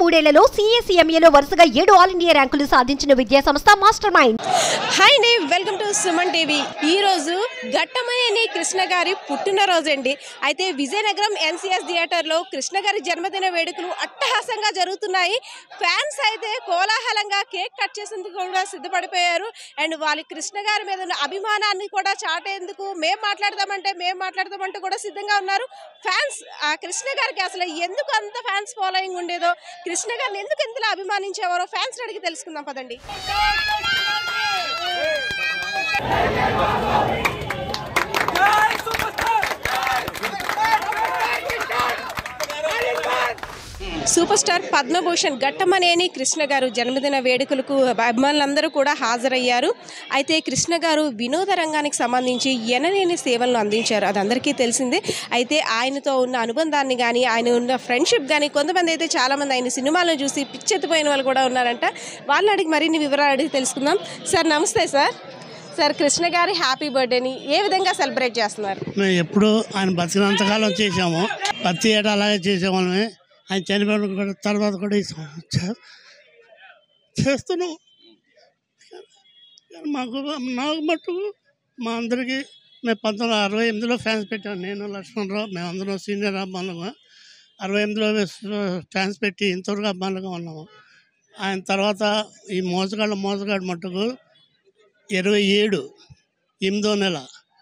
మూడేళ్లలో సీఎస్ఈఎంఏలో వరుసగా ఏడు ఆల్ ఇండియా ర్యాంకులు సాధించిన విద్యా సంస్థ మాస్టర్ మైండ్ హాయ్ అండి వెల్కమ్ టు సుమన్ టీవీ ఈ రోజు ఘట్టమనేని కృష్ణ గారి పుట్టినరోజు అండి అయితే విజయనగరం ఎన్సిఎస్ థియేటర్లో కృష్ణ గారి జన్మదిన వేడుకలు అట్టహాసంగా జరుగుతున్నాయి ఫ్యాన్స్ అయితే కోలాహలంగా కేక్ కట్ చేసేందుకు కూడా సిద్ధపడిపోయారు అండ్ వాళ్ళు కృష్ణ గారి మీద ఉన్న అభిమానాన్ని కూడా చాటేందుకు మేం మాట్లాడదామంటే మేం మాట్లాడదామంటే కూడా సిద్ధంగా ఉన్నారు ఫ్యాన్స్ ఆ కృష్ణ గారికి అసలు ఎందుకు అంత ఫ్యాన్స్ ఫాలోయింగ్ ఉండేదో కృష్ణ గారిని ఎందుకు ఎంతలా అభిమానించేవారో ఫ్యాన్స్ అడిగి తెలుసుకుందాం పదండి సూపర్ స్టార్ పద్మభూషణ్ ఘట్టమనేని కృష్ణ గారు జన్మదిన వేడుకలకు అభిమానులందరూ కూడా హాజరయ్యారు అయితే కృష్ణ గారు వినోద రంగానికి సంబంధించి ఎనలేని సేవలను అందించారు అది అందరికీ తెలిసిందే అయితే ఆయనతో ఉన్న అనుబంధాన్ని కానీ ఆయన ఉన్న ఫ్రెండ్షిప్ కానీ కొంతమంది అయితే చాలామంది ఆయన సినిమాలను చూసి పిచ్చెత్తిపోయిన వాళ్ళు కూడా ఉన్నారంట వాళ్ళని అడిగి మరిన్ని వివరాలు అడిగి తెలుసుకుందాం సార్ నమస్తే సార్ సార్ కృష్ణ గారి హ్యాపీ బర్త్డేని ఏ విధంగా సెలబ్రేట్ చేస్తున్నారు మేము ఎప్పుడు ఆయన బతికినంతకాలం చేసాము ప్రతి ఏటా అలాగే చేసేవాళ్ళమే ఆయన చనిపోయిన కూడా తర్వాత కూడా ఈ సం- చే- చేస్తున్నాం కానీ మాకు నాకు మట్టుకు మా అందరికీ మేము పంతొమ్మిది వందల అరవై ఎనిమిదిలో ఫ్యాన్స్ పెట్టాము నేను లక్ష్మణరావు మేమందరం సీనియర్ అమ్మాయిలుగా అరవై ఎనిమిదిలో ఫ్యాన్స్ పెట్టి ఇంతవరకు అమ్మాయిలుగా ఉన్నాము ఆయన తర్వాత ఈ మోసగాళ్ళ మోసగాడు మట్టుకు ఇరవై ఏడు ఎనిమిదో నెల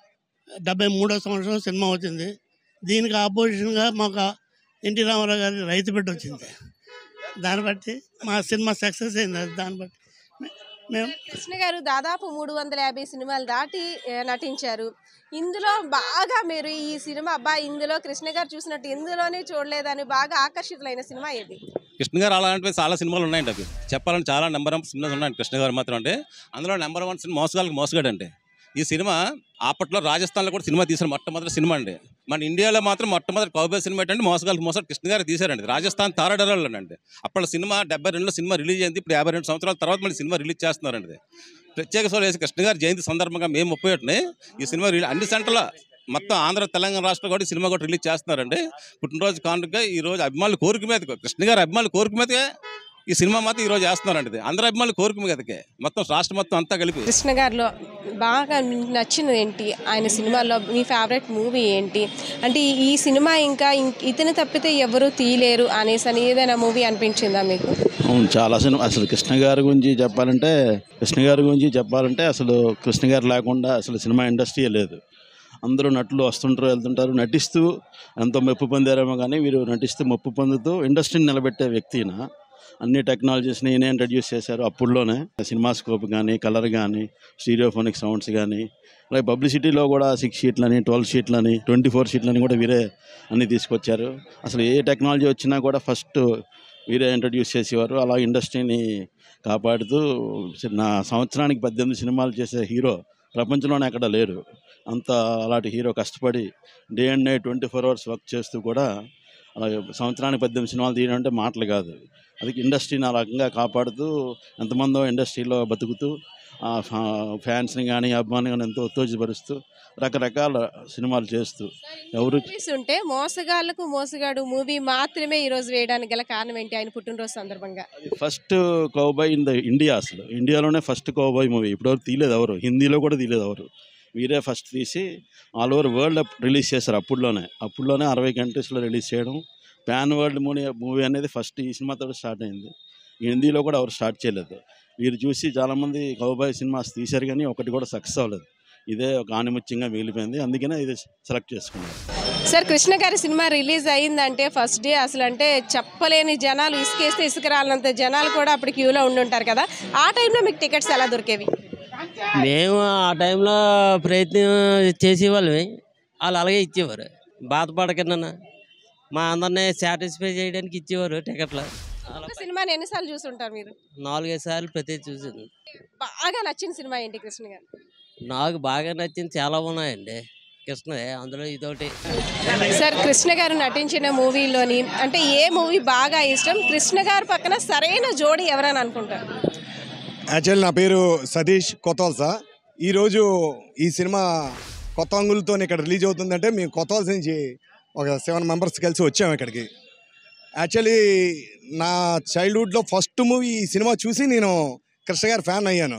డెబ్బై మూడో సంవత్సరం సినిమా వచ్చింది దీనికి ఆపోజిషన్గా మాకు ఎన్టీ రామారావు గారి రైతు బిడ్డ వచ్చింది దాన్ని బట్టి మా సినిమా సక్సెస్ అయింది అది దాన్ని బట్టి మే- మేము కృష్ణ గారు దాదాపు మూడు వందల యాభై సినిమాలు దాటి ఏ, నటించారు ఇందులో బాగా మీరు ఈ సినిమా అబ్బా ఇందులో కృష్ణ గారు చూసినట్టు ఇందులోనే చూడలేదని బాగా ఆకర్షితులైన సినిమా ఏది కృష్ణ గారు అలాంటివి చాలా సినిమాలు ఉన్నాయండి అవి చెప్పాలంటే చాలా నెంబర్ ఆఫ్ సినిమాలు ఉన్నాయండి కృష్ణ గారు మాత్రం అంటే అందులో నెంబర్ వన్ సినిమా మోసగాళ్ళకి మోసగాడు అంటే ఈ సినిమా అప్పట్లో రాజస్థాన్లో కూడా సినిమా తీసిన మొట్టమొదటి సినిమా అండి మన ఇండియాలో మాత్రం మొట్టమొదటి కౌబే సినిమా ఏంటంటే మోసగాళ్ళకి మోసగాడు కృష్ణ గారు తీశారండి రాజస్థాన్ తారాడరాలు అండి అప్పట్లో సినిమా డెబ్బై రెండులో సినిమా రిలీజ్ అయింది ఇప్పుడు యాభై రెండు సంవత్సరాల తర్వాత మళ్ళీ సినిమా రిలీజ్ చేస్తున్నారండి ఇది. ప్రత్యేక సోలు వేసి కృష్ణ గారి జయంతి సందర్భంగా మేము ముప్పై ఒకటిని ఈ సినిమా రిలీ అన్ని సెంటర్లో మొత్తం ఆంధ్ర తెలంగాణ రాష్ట్రం కూడా ఈ సినిమా కూడా రిలీజ్ చేస్తున్నారండి పుట్టినరోజు కానుకగా ఈ రోజు అభిమానుల కోరిక మీద కృష్ణ గారి అభిమానుల కోరిక మీదకే ఈ సినిమా మాత్రం ఈ రోజు చేస్తున్నారండి ఇది. అందరు అభిమానుల కోరిక మీదకే మొత్తం రాష్ట్రం మొత్తం అంతా కలిపి కృష్ణ గారిలో బాగా మీకు నచ్చినది ఏంటి ఆయన సినిమాలో మీ ఫేవరెట్ మూవీ ఏంటి అంటే ఈ- ఈ సినిమా ఇంకా ఇం- ఇతను తప్పితే ఎవరు తీయలేరు అనేసి అని ఏదైనా మూవీ అనిపించిందా మీకు అవును చాలా సినిమా అసలు కృష్ణ గారి గురించి చెప్పాలంటే కృష్ణ గారి గురించి చెప్పాలంటే అసలు కృష్ణ గారు లేకుండా అసలు సినిమా ఇండస్ట్రీయే లేదు అందరూ నటులు వస్తుంటారు వెళ్తుంటారు నటిస్తూ ఎంతో మెప్పు పొందారేమో కానీ వీరు నటిస్తూ మెప్పు పొందుతూ ఇండస్ట్రీని నిలబెట్టే వ్యక్తిన అన్ని టెక్నాలజీస్ని ఈయన ఇంట్రడ్యూస్ చేశారు అప్పుడులోనే సినిమా స్కోప్ కానీ కలర్ కానీ స్టీరియోఫోనిక్ సౌండ్స్ కానీ అలాగే పబ్లిసిటీలో కూడా సిక్స్ షీట్లని ట్వెల్వ్ షీట్లని ట్వంటీ ఫోర్ షీట్లని కూడా వీరే అన్ని తీసుకొచ్చారు అసలు ఏ టెక్నాలజీ వచ్చినా కూడా ఫస్ట్ వీరే ఇంట్రడ్యూస్ చేసేవారు అలా ఇండస్ట్రీని కాపాడుతూ నా సంవత్సరానికి పద్దెనిమిది సినిమాలు చేసే హీరో ప్రపంచంలోనే ఎక్కడ లేరు అంత అలాంటి హీరో కష్టపడి day and night twenty four hours work చేస్తూ కూడా అలాగే సంవత్సరానికి పద్దెనిమిది సినిమాలు తీయడం అంటే మాటలు కాదు అది ఇండస్ట్రీని ఆ రకంగా కాపాడుతూ ఎంతమందో ఇండస్ట్రీలో బతుకుతూ ఆ ఫా- ఫ్యాన్స్ని కానీ అభిమానులు కానీ ఎంతో ఉత్తేజపరుస్తూ రకరకాల సినిమాలు చేస్తూ ఎవరు మూవీస్ ఉంటే మోసగాళ్లకు మోసగాడు మూవీ మాత్రమే ఈ రోజు వేయడానికి గల కారణం ఏంటి ఆయన పుట్టినరోజు సందర్భంగా first cowboy in the India అసలు ఇండియాలోనే ఫస్ట్ కౌబాయ్ మూవీ ఇప్పటివరకు తీయలేదు ఎవరు హిందీలో కూడా తీయలేదు ఎవరు వీరే ఫస్ట్ తీసి ఆల్ ఓవర్ వరల్డ్ రిలీజ్ చేశారు అప్పుడులోనే అప్పుడులోనే అరవై కంట్రీస్లో రిలీజ్ చేయడం ప్యాన్ వరల్డ్ మూవీ మూవీ అనేది ఫస్ట్ ఈ సినిమాతో స్టార్ట్ అయింది హిందీలో కూడా ఎవరు స్టార్ట్ చేయలేదు వీరు చూసి చాలామంది కౌబాయ్ సినిమాస్ తీశారు కానీ ఒకటి కూడా సక్సెస్ అవ్వలేదు ఇదే ఒక ఆనిముత్యంగా మిగిలిపోయింది అందుకనే ఇది సెలెక్ట్ చేసుకున్నారు సార్ కృష్ణ గారి సినిమా రిలీజ్ అయిందంటే ఫస్ట్ డే అసలు అంటే చెప్పలేని జనాలు ఇసుకేస్తే ఇసుక రాలినంత జనాలు కూడా అప్పుడు క్యూలో ఉండుంటారు కదా ఆ టైంలో మీకు టికెట్స్ ఎలా దొరికేవి మేము ఆ టైంలో ప్రయత్నం చేసేవాళ్ళమే వాళ్ళు అలాగే ఇచ్చేవారు బాధపడకన్నా మా అందరినీ సాటిస్ఫై చేయడానికి ఇచ్చేవారు టికెట్లు అలా ఒక సినిమాని ఎన్నిసార్లు చూసుంటారు మీరు నాలుగైదు సార్లు ప్రతి చూసింది బాగా నచ్చిన సినిమా ఏంటి కృష్ణ గారు నాకు బాగా నచ్చింది చాలా ఉన్నాయండి కృష్ణ అందులో ఇదొకటి సార్ కృష్ణ గారు నటించిన మూవీలోని అంటే ఏ మూవీ బాగా ఇష్టం కృష్ణ గారు పక్కన సరైన జోడి ఎవరని అనుకుంటారు యాక్చువల్ నా పేరు సతీష్ కొత్తవలస ఈరోజు ఈ సినిమా కొత్త అంగులతో ఇక్కడ రిలీజ్ అవుతుందంటే మేము కొత్తవలస నుంచి ఒక సెవెన్ మెంబర్స్ కలిసి వచ్చాము ఇక్కడికి యాక్చువల్లీ నా చైల్డ్హుడ్లో ఫస్ట్ మూవీ ఈ సినిమా చూసి నేను కృష్ణ గారి ఫ్యాన్ అయ్యాను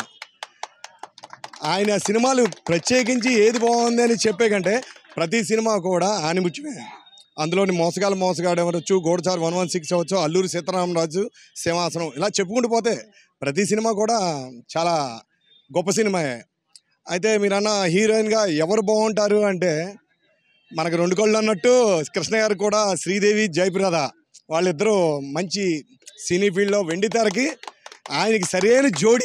ఆయన సినిమాలు ప్రత్యేకించి ఏది బాగుంది అని చెప్పే కంటే ప్రతి సినిమా కూడా ఆనిముత్యమే అందులోని మోసగాలు మోసగాడు అవ్వచ్చు గోడచారు వన్ వన్ సిక్స్ అవ్వచ్చు అల్లూరి సీతారామరాజు సింహాసనం ఇలా చెప్పుకుంటూ పోతే ప్రతి సినిమా కూడా చాలా గొప్ప సినిమాయే అయితే మీరన్న హీరోయిన్గా ఎవరు బాగుంటారు అంటే మనకు రెండు కళ్ళు అన్నట్టు కృష్ణ గారు కూడా శ్రీదేవి జయప్రద వాళ్ళిద్దరూ మంచి సినీ ఫీల్డ్లో వెండి తెరకి ఆయనకి సరైన జోడి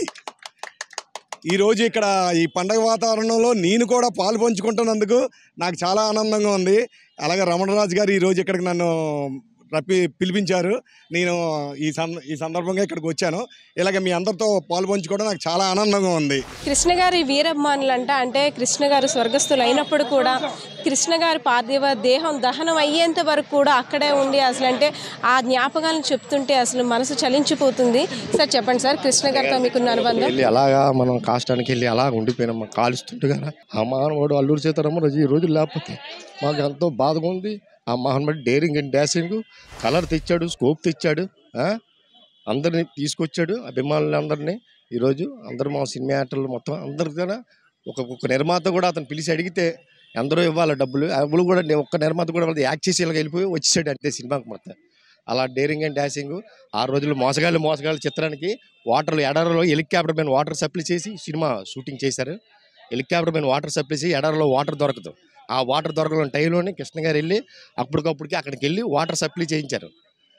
ఈరోజు ఇక్కడ ఈ పండగ వాతావరణంలో నేను కూడా పాలు పంచుకుంటున్నందుకు నాకు చాలా ఆనందంగా ఉంది అలాగే రమణరాజు గారు ఈరోజు ఇక్కడికి నన్ను రప్పి పిలిపించారు నేను ఈ సంద ఈ సందర్భంగా ఇక్కడికి వచ్చాను ఇలాగ మీ అందరితో పాలు పంచుకోవడం నాకు చాలా ఆనందంగా ఉంది కృష్ణ గారి వీరభిమానులంట అంటే కృష్ణ గారు స్వర్గస్థులు అయినప్పుడు కూడా కృష్ణ గారి పార్థివ దేహం దహనం అయ్యేంత వరకు కూడా అక్కడే ఉండి అసలు అంటే ఆ జ్ఞాపకాలను చెప్తుంటే అసలు మనసు చలించిపోతుంది సార్ చెప్పండి సార్ కృష్ణ గారితో మీకున్న అనుబంధం వెళ్ళి అలాగా మనం కాష్టానికి వెళ్ళి అలా ఉండిపోయినాం మాకు కాలుస్తుండగా ఆ మహానుభావుడు అల్లూరు సీతారామరాజు ఈ రోజు లేకపోతే మాకు ఎంతో బాధగా ఉంది ఆ మహానుభావుడు డేరింగ్ అండ్ డాషింగ్ కలర్ తెచ్చాడు స్కోప్ తెచ్చాడు ఆ? అందరిని తీసుకొచ్చాడు అభిమానులందరినీ ఈరోజు అందరూ మా సినిమా యాక్టర్లు మొత్తం అందరికీ ఒక ఒక నిర్మాత కూడా అతను పిలిచి అడిగితే అందరూ ఇవ్వాలి డబ్బులు ఎవరు కూడా నే- ఒక్క నిర్మాత కూడా వాళ్ళు యాక్ట్ చేసి ఇలా వెళ్ళిపోయి వచ్చేసాడు అంతే సినిమాకి మొత్తం అలా డేరింగ్ అండ్ డాషింగ్ ఆ రోజుల్లో మోసగాళ్ళు మోసగాళ్ళు చిత్రానికి వాటర్ ఎడారిలో హెలికాప్టర్ మీద వాటర్ సప్లై చేసి సినిమా షూటింగ్ చేశారు హెలికాప్టర్ మీద వాటర్ సప్లై చేసి ఎడారిలో వాటర్ దొరకదు ఆ వాటర్ దొరకని టైంలోనే కృష్ణ గారు వెళ్ళి అప్పటికప్పటికి అక్కడికి వెళ్ళి వాటర్ సప్లై చేయించారు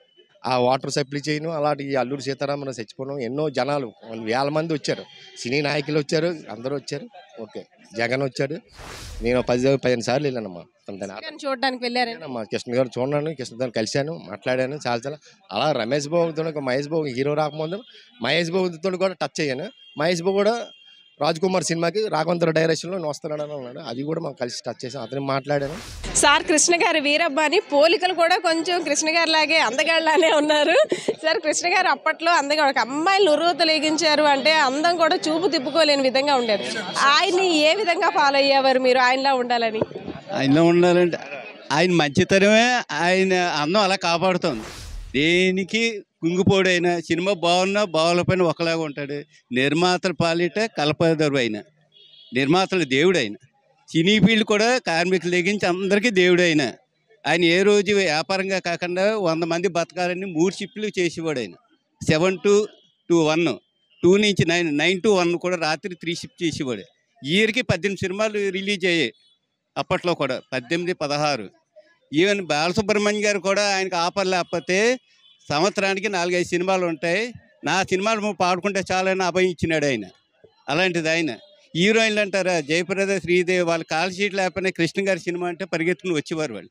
ఆ వాటర్ సప్లై చేయను అలాంటి ఈ అల్లూరు సీతారామరాజు చచ్చిపోవడం ఎన్నో జనాలు వేల మంది వచ్చారు సినీ నాయకులు వచ్చారు అందరూ వచ్చారు ఓకే జగన్ వచ్చాడు నేను పది పదిహేను సార్లు వెళ్ళానమ్మా తన గారిని చూడడానికి వెళ్ళారండి అమ్మా కృష్ణ గారు చూడను కృష్ణ గారు కలిశాను మాట్లాడాను చాలా చాలా అలా రమేష్ బాబుతో మహేష్ బాబు హీరో రాకముందు మహేష్ బాబుతో కూడా టచ్ అయ్యాను మహేష్ బాబు కూడా రాజ్ కుమార్ సినిమాకి రాఘవంతర డైరెక్షన్లో నేను వస్తున్నాడని అన్నాడు అది కూడా మాకు కలిసి టచ్ చేసాం అతను మాట్లాడాను సార్ కృష్ణ గారి వీరబ్బాని పోలికలు కూడా కొంచెం కృష్ణ గారి లాగే అందగాళ్ళలానే ఉన్నారు సార్ కృష్ణ గారు అప్పట్లో అందగా ఒక అమ్మాయిలు ఉర్రూతలేగించారు అంటే అందం కూడా చూపు తిప్పుకోలేని విధంగా ఉండేది ఆయన్ని ఏ విధంగా ఫాలో అయ్యేవారు మీరు ఆయనలా ఉండాలని ఆయనలో ఉండాలంటే ఆయన మంచితనమే ఆయన అందం అలా కాపాడుతుంది దేనికి కుంగిపోడైనా సినిమా బాగున్నా బాగోలేకపోయినా ఒకలాగా ఉంటాడు నిర్మాతల పాలిట కలపదరు ఆయన నిర్మాతల దేవుడు ఆయన సినీ ఫీల్డ్ కూడా కార్మికులు తెగించి అందరికీ దేవుడు ఆయన ఆయన ఏ రోజు వ్యాపారంగా కాకుండా వంద మంది బతకాలని మూడు షిఫ్ట్లు చేసేవాడు ఆయన seven to two one two నుంచి నైన్ నైన్ టు వన్ కూడా రాత్రి త్రీ షిఫ్ట్ చేసేవాడు ఇయర్కి పద్దెనిమిది సినిమాలు రిలీజ్ అయ్యాయి అప్పట్లో కూడా పద్దెనిమిది పదహారు ఈవెన్ బాలసుబ్రహ్మణ్యం గారు కూడా ఆయనకు ఆఫర్ లేకపోతే సంవత్సరానికి నాలుగైదు సినిమాలు ఉంటాయి నా సినిమాలు నువ్వు పాడుకుంటే చాలని అభయం ఇచ్చినాడు ఆయన అలాంటిది ఆయన హీరోయిన్లు అంటారా జయప్రద శ్రీదేవి వాళ్ళ కాల్ షీట్ లేకపోయినా కృష్ణ గారి సినిమా అంటే పరిగెత్తుకుని వచ్చేవారు వాళ్ళు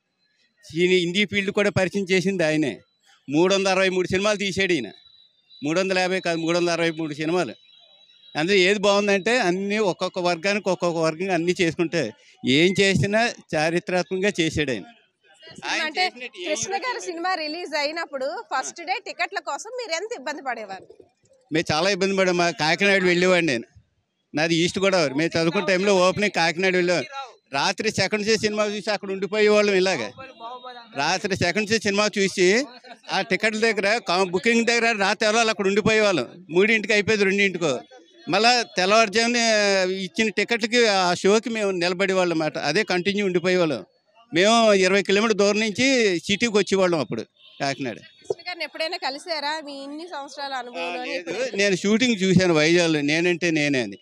ఈ హిందీ ఫీల్డ్ కూడా పరిచయం చేసింది ఆయనే మూడు వందల అరవై మూడు సినిమాలు తీసాడు ఈయన మూడు వందల యాభై కాదు మూడు వందల అరవై మూడు సినిమాలు అందులో ఏది బాగుందంటే అన్నీ ఒక్కొక్క వర్గానికి ఒక్కొక్క వర్గంగా అన్నీ చేసుకుంటే ఏం చేసినా చారిత్రాత్మకంగా చేసాడు ఆయన ఆయన అంటే చేసినట్టు ఏం కృష్ణ గారి సినిమా రిలీజ్ అయినప్పుడు ఫస్ట్ డే టికెట్ల కోసం మీరు ఎంత ఇబ్బంది పడేవారు మేము చాలా ఇబ్బంది పడాం మా కాకినాడ వెళ్ళేవాడిని నేను నాది ఈస్ట్ గోదావరి మేము చదువుకున్న టైంలో ఓపెనింగ్ కాకినాడ వెళ్ళేవాడు రాత్రి సెకండ్ షో సినిమా చూసి అక్కడ ఉండిపోయేవాళ్ళం ఇలాగ రాత్రి సెకండ్ షో సినిమా చూసి ఆ టికెట్ల దగ్గర కా- బుకింగ్ దగ్గర రాత్రి ఎవరో అక్కడ ఉండిపోయేవాళ్ళం మూడింటికి అయిపోయేది రెండింటికో మళ్ళా తెల్లవారుజామున ఇచ్చిన టికెట్లకి ఆ షోకి మేము నిలబడేవాళ్ళం అన్నమాట అదే కంటిన్యూ ఉండిపోయేవాళ్ళం మేము ఇరవై కిలోమీటర్ దూరం నుంచి సిటీకి వచ్చేవాళ్ళం అప్పుడు కాకినాడ కృష్ణ గారిని ఎప్పుడైనా కలిసారా మీ ఇన్ని సంవత్సరాల అనుభవంలో లేదు, నేను షూటింగ్ చూశాను వైజాగ్లో నేనంటే నేనే అని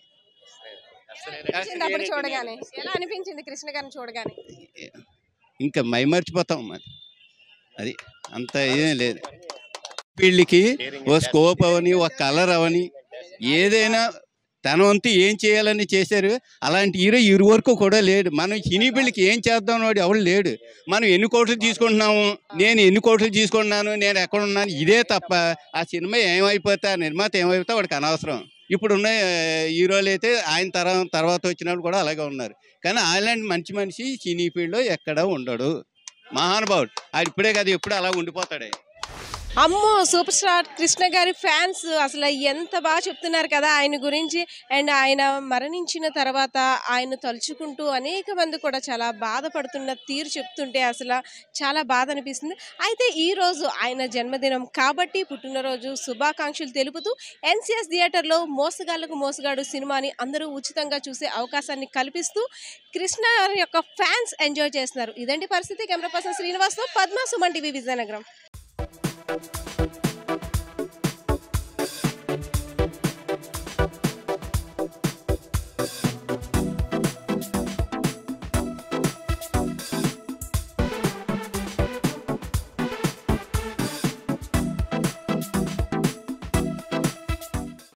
అనిపించింది అప్పుడు చూడగానే ఎలా అనిపించింది కృష్ణ గారిని చూడగానే ఇంకా మైమర్చిపోతాం మరి అది అంత ఏం లేదు వీళ్ళకి ఓ స్కోప్ అవని ఒక కలర్ అవని ఏదైనా తన వంతు ఏం చేయాలని చేశారు అలాంటి హీరో ఇరు వరకు కూడా లేడు మనం సినీ బిళ్ళకి ఏం చేద్దాం వాడు ఎవడు లేడు మనం ఎన్ని కోట్లు తీసుకుంటున్నాము నేను ఎన్ని కోట్లు తీసుకుంటున్నాను నేను ఎక్కడ ఉన్నాను ఇదే తప్ప ఆ సినిమా ఏమైపోతే ఆ నిర్మాత ఏమైపోతే వాడికి అనవసరం ఇప్పుడున్న ఆ, హీరోలు అయితే ఆయన తరం తర్వాత వచ్చినప్పుడు కూడా అలాగే ఉన్నారు కానీ అలాంటి మంచి మనిషి సినీ ఫీల్డ్లో ఎక్కడ ఉండడు మహానుభావుడు ఆడు ఇప్పుడే కాదు ఎప్పుడు అలా ఉండిపోతాడు ఆయన. అమ్మో సూపర్ స్టార్ కృష్ణ గారి ఫ్యాన్స్ అసలు ఎంత బాగా చెప్తున్నారు కదా ఆయన గురించి అండ్ ఆయన మరణించిన తర్వాత ఆయన తలుచుకుంటూ అనేక మంది కూడా చాలా బాధపడుతున్న తీరు చెప్తుంటే అసలు చాలా బాధ అనిపిస్తుంది అయితే ఈ రోజు ఆయన జన్మదినం కాబట్టి పుట్టినరోజు శుభాకాంక్షలు తెలుపుతూ ఎన్సిఎస్ థియేటర్లో మోసగాళ్లకు మోసగాడు సినిమాని అందరూ ఉచితంగా చూసే అవకాశాన్ని కల్పిస్తూ కృష్ణ గారి యొక్క ఫ్యాన్స్ ఎంజాయ్ చేస్తున్నారు ఇదండి పరిస్థితి కెమెరా పర్సన్ శ్రీనివాస్తో పద్మా సుమన్ టీవీ విజయనగరం